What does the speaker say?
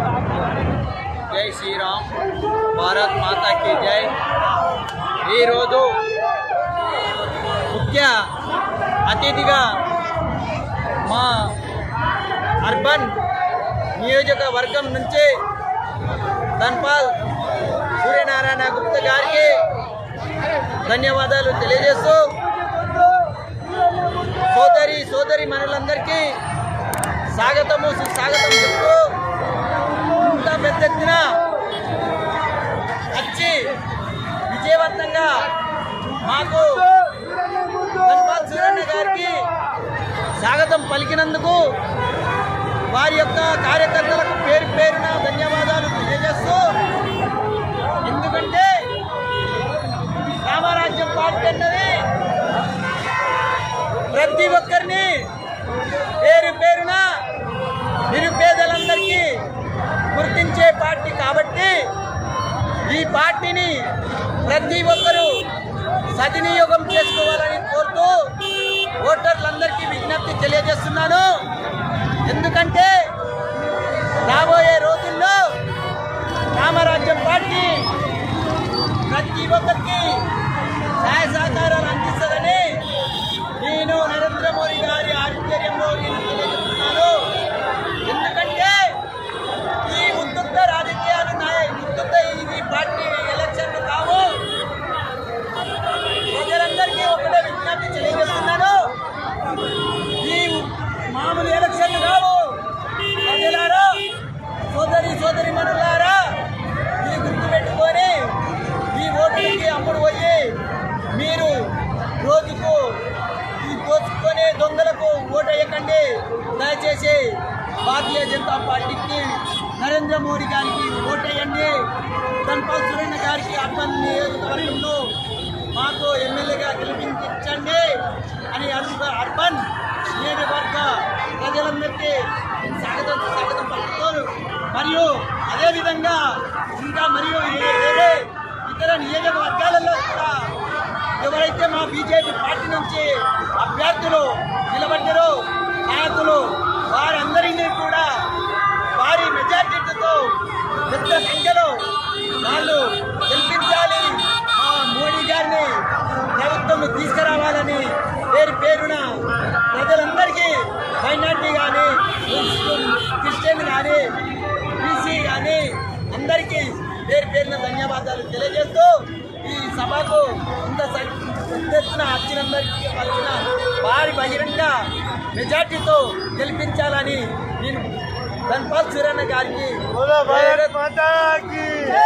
జై శ్రీరామ్ భారత్ మాతాకి జై ఈరోజు ముఖ్య అతిథిగా మా అర్బన్ నియోజకవర్గం నుంచి ధన్పాల్ సూర్యనారాయణ గుప్త గారికి ధన్యవాదాలు తెలియజేస్తూ సోదరి సోదరి మనులందరికీ స్వాగతము సుస్వాగతం చెప్తూ ఇంత పెద్ద ఎత్తున వచ్చి విజయవంతంగా మాకు ధన్పాల్ సూరన్న గారికి స్వాగతం పలికినందుకు వారి యొక్క కార్యకర్తలకు పేరు పేరున ధన్యవాదాలు తెలియజేస్తూ ఎందుకంటే రామరాజ్యం పార్టీ అన్నది ప్రతి ఒక్కరిని పేరు పేరున నిరుపేదలందరికీ గుర్తించే పార్టీ కాబట్టి ఈ పార్టీని ప్రతి ఒక్కరూ సద్వినియోగం చేసుకోవాలని కోరుతూ ఓటర్లందరికీ విజ్ఞప్తి తెలియజేస్తున్నాను ఎందుకంటే రాబోయే రోజుల్లో రామరాజ్యం పార్టీ ప్రతి ఒక్కరికి సహాయ సహకారాలు అందిస్తుందని నేను నరేంద్ర మోడీ గారి ఆధ్వర్యంలో నేను తెలియజేస్తున్నాను ఎందుకంటే ఈ ఉద్దుత రాజకీయాలు నాయ ఉద్దుత ఇది పార్టీ ఎలక్షన్లు కావు ప్రజలందరికీ ఒకటే విజ్ఞప్తి తెలియజేస్తున్నాను ఈ మామూలు ఎలక్షన్లు కావు ప్రజలారా సోదరి సోదరి మనులారా ఈ గుర్తు పెట్టుకొని ఈ ఓట్లకి అమ్ముడు పోయి మీరు రోజుకు ఈ దోచుకునే దొంగలకు ఓటు వేయకండి దయచేసి భారతీయ జనతా పార్టీకి నరేంద్ర మోడీ గారికి ఓటు వేయండి ధన్పాల్ సురేణ గారికి అర్బన్ నియోజకవర్గంలో మాకు ఎమ్మెల్యేగా గెలిపించండి అని అడుగు అర్బన్ నియోజకవర్గ ప్రజలందరికీ స్వాగతం స్వాగతం పలుకుతారు మరియు అదేవిధంగా ఇంకా మరియు ఏ- వేరే ఇతర నియోజకవర్గాలలో కూడా ఎవరైతే మా బీజేపీ పార్టీ నుంచి అభ్యర్థులు నిలబడ్డారో నాయకులు వారందరినీ కూడా భారీ మెజార్టీతో పెద్ద సంఖ్యలో వాళ్ళు గెలిపించాలి మా మోడీ గారిని ప్రభుత్వం తీసుకురావాలని పేరు పేరున ప్రజలందరికీ మైనార్టీ కానీ క్రిస్టియన్ కానీ బీసీ కానీ అందరికీ పేరు పేరున ధన్యవాదాలు తెలియజేస్తూ ఈ సభకు ఇంత స- పెద్ద ఎత్తున వచ్చినందరికీ వచ్చిన వారి బహిరంగ మెజార్టీతో గెలిపించాలని నేను ధన్పాల్ సూరన్న గారికి बोलो भारत माता की